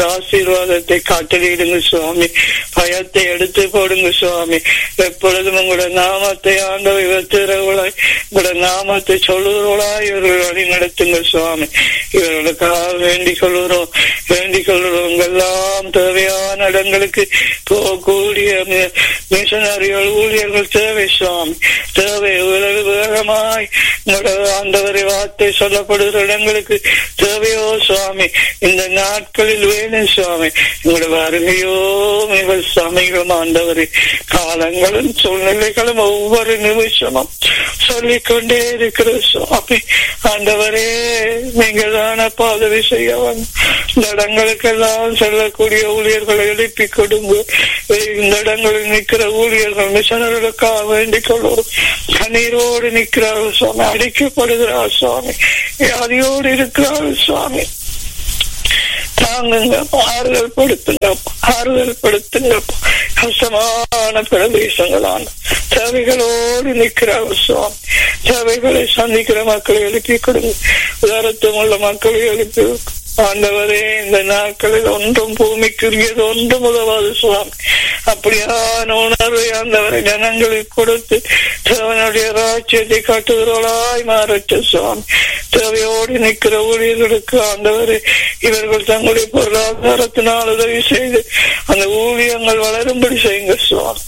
ஆசீர்வாதத்தை காட்டலிடுங்க சுவாமி பயத்தை எடுத்து போடுங்க சுவாமி எப்பொழுதும் உங்களோட நாமத்தை ஆண்டவை வெத்துறவளாய் உங்களோட நாமத்தை சொல்லுறவளாய் இவர்கள் வழி நடத்துங்க சுவாமி இவர்களுக்காக வேண்டிக் கொள்கிறோம் வேண்டிக் கொள்கிறோம் எல்லாம் தேவையான இடங்களுக்கு போகக்கூடிய மி- மிஷனரிகள் ஊழியர்கள் தேவை சுவாமி தேவை உலக வேகமாய் உங்களோட ஆண்டவரை வார்த்தை சொல்லப்படுகிற இடங்களுக்கு தேவையோ சுவாமி இந்த நாட்களில் வேணும் சுவாமி உங்களோட வருகையோ மிக சமீபம் ஆண்டவரே காலங்களும் சூழ்நிலைகளும் ஒவ்வொரு நிமிஷமும் சொல்லிக்கொண்டே இருக்கிற சுவாமி ஆண்டவரே நீங்கள் தானப்பா உதவி செய்ய வந்து இந்த இடங்களுக்கெல்லாம் செல்லக்கூடிய ஊழியர்களை எழுப்பி கொடுங்க இந்த இடங்களில் நிற்கிற ஊழியர்கள் மிஷனர்களுக்காக வேண்டிக் கொள்வோம் கண்ணீரோடு நிற்கிறார்கள் சுவாமி அடிக்கப்படுகிறார் சுவாமி வியாதியோடு இருக்கிறார்கள் சுவாமி தாங்குங்க ஆறுதல் படுத்துங்க ஆறுதல் படுத்துங்க கஷ்டமான பிரதேசங்களான தேவைகளோடு நிற்கிறார்கள் சுவாமி தேவைகளை சந்திக்கிற மக்களை எழுப்பி கொடுங்க உதாரத்தம் உள்ள மக்களை எழுப்பி ஆண்டவரே இந்த நாட்களில் ஒன்றும் பூமிக்குரியது ஒன்றும் உதவாது சுவாமி அப்படியான உணர்வை ஆண்டவரை ஜனங்களுக்கு கொடுத்து தேவனுடைய ராஜ்யத்தை காட்டுகிறவளாய் மாறட்ட சுவாமி தேவையோடு நிற்கிற ஊழியர்களுக்கு ஆண்டவரே இவர்கள் தங்களுடைய பொருளாதாரத்தினால் உதவி செய்து அந்த ஊழியங்கள் வளரும்படி செய்யுங்க சுவாமி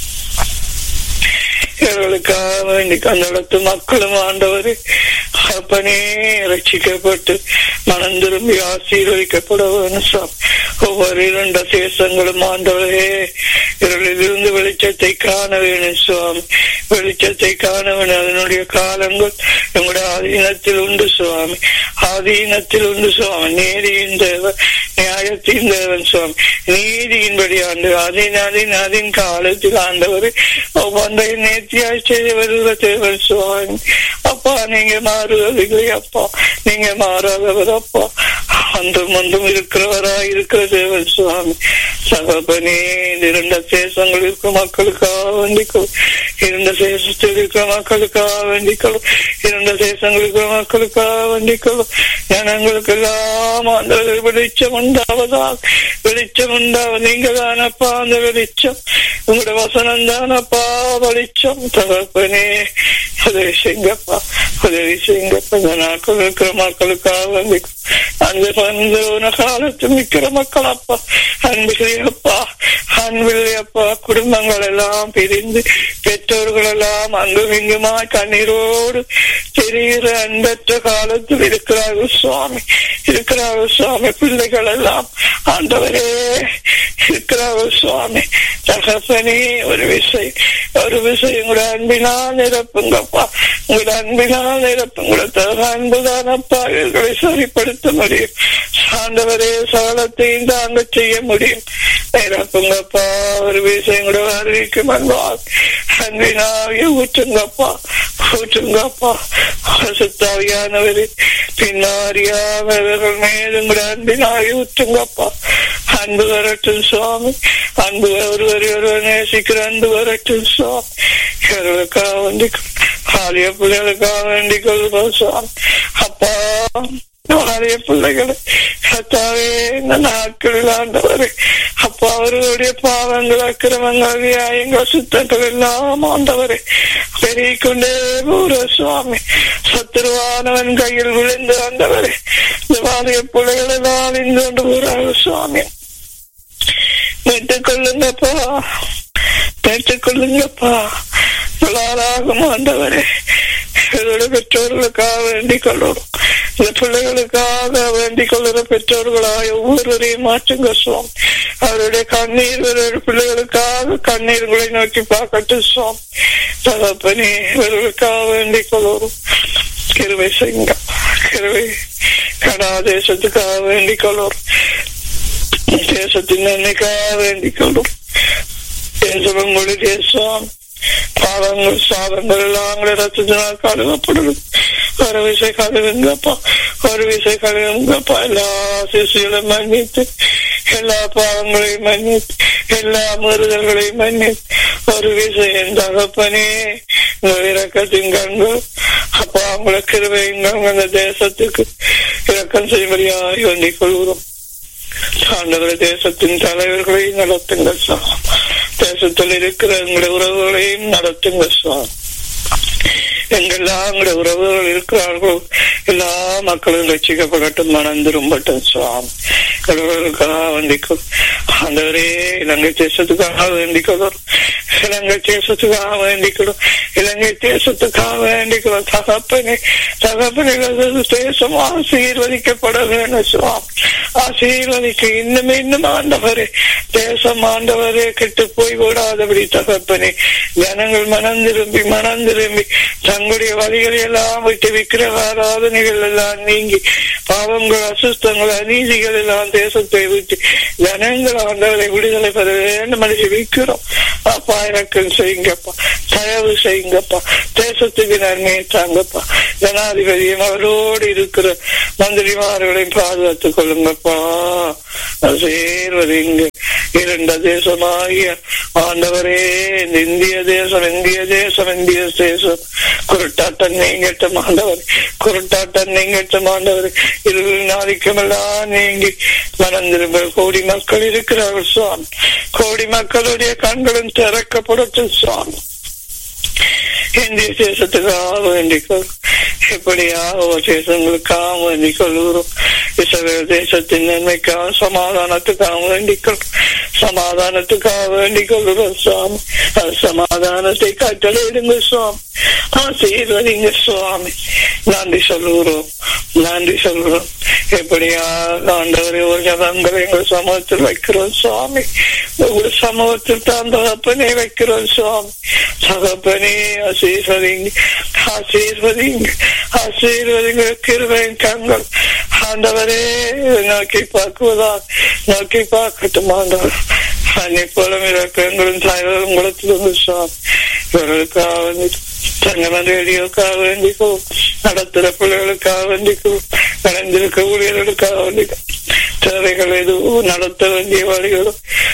இவர்களுக்காக வேண்டி கண்டடத்து மக்களும் ஆண்டவரே அப்பனே ரட்சிக்கப்பட்டு மனம் திரும்பி ஆசீர்வதிக்கப்பட வேணும் சுவாமி ஒவ்வொரு இரண்ட தேசங்களும் ஆண்டவரே இவர்களிலிருந்து வெளிச்சத்தை காண வேணும் சுவாமி வெளிச்சத்தை காண வேணும் அதனுடைய காலங்கள் எங்களுடைய ஆதீனத்தில் உண்டு சுவாமி ஆதீனத்தில் உண்டு சுவாமி நீதியின் தேவன் நியாயத்தின் தேவன் சுவாமி நீதியின்படி ஆண்டு அதன் அதன் அதன் காலத்தில் ஆண்டவர் ஒவ்வொன்றையும் நேர்த்தியாய் செய்து வருகிற தேவன் சுவாமி அப்பா நீங்க மாறுவதில்லை அப்பா நீங்க மாறாதவர் அப்பா அன்றும் ஒன்றும் இருக்கிறவரா இருக்கிற தேவன் சுவாமி சகபனே இந்த இரண்ட தேசங்கள் இருக்கிற மக்களுக்காக வேண்டிக்கொள் இரண்ட தேசத்தில் இருக்கிற மக்களுக்காக வேண்டிக்கொள்ளும் இரண்ட தேசங்கள் இருக்கிற மக்களுக்காக வேண்டிக்கொள்ளும் ஜனங்களுக்கு எல்லாம் அந்த வெளிச்சம் உண்டாவதா வெளிச்சம் உண்டாவ நீங்க தானப்பா அந்த வெளிச்சம் உங்களோட வசனம் தானப்பா வெளிச்சம் தகப்பனே உதவி செய்யுங்கப்பா உதவி செய்யுங்கப்பா இந்த நாட்கள் இருக்கிற மக்களுக்காக வேண்டிக்கொள் அந்த பந்தோன காலத்து நிற்கிற மக்கள் அப்பா அன்பில்லையப்பா அன்பில்லையப்பா குடும்பங்கள் எல்லாம் பிரிந்து பெற்றோர்கள் எல்லாம் அங்கும் இங்குமா கண்ணீரோடு தெரிகிற அன்பற்ற காலத்தில் இருக்கிறார்கள் சுவாமி இருக்கிறார்கள் சுவாமி பிள்ளைகள் எல்லாம் ஆண்டவரே இருக்கிறார்கள் சுவாமி தகப்பனே ஒரு விசை ஒரு விசை உங்களோட அன்பினால் நிரப்புங்கப்பா உங்களோட அன்பினால் நிரப்பு உங்களோட அன்புதானப்பா இவர்களை சரிப்படுத்த முடியும் ஆண்டவரே சகலத்தையும் தாங்க செய்ய முடியும் நிரப்புங்கப்பா ஒரு விஷயம் கூட அறிவிக்கும் அன்பால் அன்பினாவே ஊற்றுங்கப்பா ஊற்றுங்கப்பா சுத்தாவியானவரே பின்னாரியானவர்கள் மேலும் கூட அன்பினாவே ஊற்றுங்கப்பா அன்பு வரட்டும் சுவாமி அன்பு ஒருவர் ஒருவர் நேசிக்கிற அன்பு வரட்டும் சுவாமி இவர்களுக்காக வேண்டிக் ஆலய பிள்ளைகளுக்காக வேண்டிக் கொள்வோம் சுவாமி அப்பா ஆலய பிள்ளைகளை கத்தாவே இந்த நாட்களில் ஆண்டவரே அப்பா அவர்களுடைய பாவங்கள் அக்கிரமங்கள் நியாயங்கள் சுத்தங்கள் எல்லாம் ஆண்டவரே பெருகி கொண்டே போற சுவாமி சத்துருவானவன் கையில் விழுந்து ஆண்டவரே இந்த வாலிய பிள்ளைகள் எல்லாம் இருந்து கொண்டு போறாங்க சுவாமி மீட்டுக் கொள்ளுங்கப்பா மீட்டுக் கொள்ளுங்கப்பா பிள்ளாராகும் ஆண்டவரே என்னோட பெற்றோர்களுக்காக வேண்டிக் கொள்ளணும் இந்த பிள்ளைகளுக்காக வேண்டிக் கொள்ளுற பெற்றோர்களாய் ஒவ்வொருவரையும் மாற்றுங்க சுவாமி அவருடைய கண்ணீர் இவருடைய பிள்ளைகளுக்காக கண்ணீர்களை நோக்கி பார்க்கட்டும் சுவாமி தகப்பனே இவர்களுக்காக வேண்டிக் கொள்ளணும் கிருவை செய்யுங்க கிருவை கனா தேசத்துக்காக வேண்டிக் கொள்ளணும் தேசத்தின் நன்மைக்காக வேண்டிக் கொள்ளும் தேசம் உங்களுடைய தேசம் பாவங்கள் சாதங்கள் எல்லாம் ரத்தத்தினால் கழுவப்படுது ஒரு விசை கழுவுங்கப்பா ஒரு விசை கழுவுங்கப்பா எல்லா சிசுகளும் மன்னித்து எல்லா பாவங்களையும் மன்னித்து எல்லா முறுதல்களையும் மன்னித்து ஒரு விஷயம் தகப்பனே இறக்கத்தின் கண்கள் அப்பா அவங்களை கிருவைங்க அந்த தேசத்துக்கு இறக்கம் செய்யும்படியாய் வேண்டிக் கொள்கிறோம் ஆண்டவர் தேசத்தின் தலைவர்களையும் நடத்துங்க சுவாமி தேசத்தில் இருக்கிற எங்களுடைய உறவுகளையும் நடத்துங்க சுவாமி எங்கெல்லாம் எங்களுடைய உறவுகள் இருக்கிறார்களோ எல்லா மக்களும் ரசிக்கப்படட்டும் மனம் திரும்பட்டும் சுவாமி கடவுளுக்காக வேண்டிக்கும் ஆண்டவரே இலங்கை தேசத்துக்காக வேண்டிக்கணும் இலங்கை தேசத்துக்காக வேண்டிக்கணும் இலங்கை தேசத்துக்காக வேண்டிக்கணும் தகப்பனே தகப்பனே தேசம் ஆசீர்வதிக்கப்பட வேண்டும் சுவாமி ஆசீர்வதிக்க இன்னும் இன்னும் ஆண்டவரே தேசம் ஆண்டவரே கெட்டு போய் விடாதபடி தகப்பனே ஜனங்கள் மனம் திரும்பி மனம் திரும்பி தங்களுடைய வழிகளை எல்லாம் விட்டு விக்கிரக ஆராதனைகள் எல்லாம் நீங்கி பாவங்கள் அசுத்தங்கள் அநீதிகள் எல்லாம் தேசத்தை விட்டு ஜனங்கள் ஆண்டவரை விடுதலை பெற வேண்டும் என்று விக்கிறோம் அப்பா இறக்கம் செய்யுங்கப்பா தயவு செய்யுங்கப்பா தேசத்துக்கு நன்மையை தாங்கப்பா ஜனாதிபதியும் அவரோடு இருக்கிற மந்திரிமார்களையும் பாதுகாத்துக் கொள்ளுங்கப்பா சேர்வது இங்கு இரண்ட தேசமாகிய ஆண்டவரே இந்த இந்திய தேசம் இந்திய தேசம் இந்திய தேசம் குருட்டாட்டம் நீங்கட்டும் ஆண்டவர் குருட்டாட்டம் நீங்கட்டும் ஆண்டவர் இருள் நாளிக்குமெல்லாம் நீங்கி மனம் திரும்ப கோடி மக்கள் இருக்கிறார்கள் சுவாமி கோடி மக்களுடைய கண்களும் திறக்கப்படட்டும் சுவாமி இந்திய தேசத்துக்காக வேண்டிக் கொள் எப்படியாக தேசங்களுக்காக வேண்டிக் கொள்கிறோம் இஸ்ரேல் தேசத்தின் நன்மைக்காக சமாதானத்துக்காக வேண்டிக் கொள் சமாதானத்துக்காக வேண்டிக் கொள்கிறோம் சுவாமி அது சமாதானத்தை கட்டளையிடுங்க சுவாமி ஆசீர்வதிங்க சுவாமி நன்றி சொல்லுகிறோம் நன்றி சொல்கிறோம் எப்படியா ஆண்டவரே ஒரு ஜனங்களை எங்கள் சமூகத்தில் வைக்கிறோம் சுவாமி உங்கள் சமூகத்தில் தான் தகப்பனே வைக்கிறோம் சுவாமி தகப்பனே ஆசீர்வதிங்க ஆசீர்வதிங்க ஆசீர்வதிங்க கிருபையின் கண்கள் ஆண்டவரே நோக்கி பார்க்குவதா நோக்கி பார்க்கட்டும் ஆண்டவர் அன்னை போல இறக்கங்களும் தாய்களும் உங்களுக்கு சுவாமி இவர்களுக்காக வேண்டிட்டு தங்கமன் ரேடியோக்காக வேண்டிக்கோ நடத்துற பிள்ளைகளுக்காக வேண்டிக்கோ நடந்திருக்க ஊழியர்களுக்காக வேண்டிக்கோ தேவைகள் எதுவும் நடத்த வேண்டிய வழிகளும்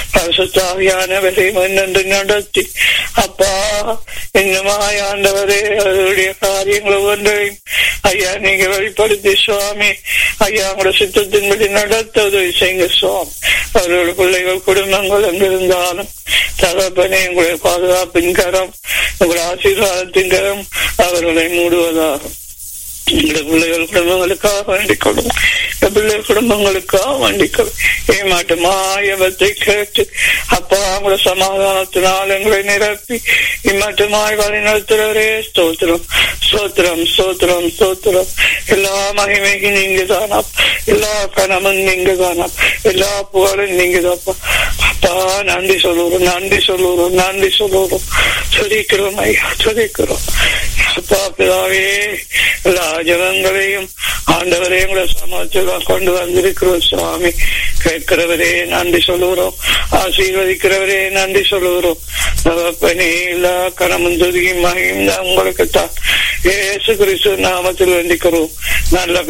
அரசாவியானவரை முன்னென்று நடத்தி அப்பா இன்னுமாய் ஆண்டவரே அவருடைய காரியங்கள் ஒவ்வொன்றையும் ஐயா நீங்க வெளிப்படுத்தி சுவாமி ஐயா உங்களோட சித்தத்தின்படி நடத்த உதவி செய்யுங்க சுவாமி அவரோட பிள்ளைகள் குடும்பங்கள் எங்கிருந்தாலும் தகப்பனே உங்களுடைய பாதுகாப்பின் கரம் உங்களுடைய ஆசீர்வாதத்தின் கரம் அவர்களை மூடுவதாகும் எங்களுடைய பிள்ளைகள் குடும்பங்களுக்காக வேண்டிக் கொள்ளும் பிள்ளைகள் குடும்பங்களுக்காக வேண்டிக் கொள்ளும் ஏமாட்டு மாயவத்தை கேட்டு அப்பா அவங்களோட சமாதானத்தினால் எங்களை நிரப்பி இம்மட்டுமாய் வழி நடத்துறவரே ஸ்தோத்திரம் ஸ்தோத்திரம் ஸ்தோத்திரம் ஸ்தோத்திரம் எல்லா மகிமையும் நீங்க தானா எல்லா கனமும் நீங்க தானா எல்லா புகழும் நீங்க தாப்பா அப்பா நன்றி சொல்லுறோம் நன்றி சொல்லுறோம் நன்றி சொல்லுறோம் துதிக்கிறோம் ஐயா துதிக்கிறோம் அப்பா பிதாவே எல்லா ஜனங்களையும் ஆண்டவரே உங்களை சமாச்சாரம் கொண்டு வந்திருக்கிறோம் சுவாமி கேட்கிறவரே நன்றி சொல்லுகிறோம் ஆசீர்வதிக்கிறவரே நன்றி சொல்லுகிறோம் தகப்பனே எல்லா கணமும் துதியும் மகியும் உங்களுக்கு தான் ஏசு கிறிஸ்து நாமத்தில் வேண்டிக்கிறோம் நல்ல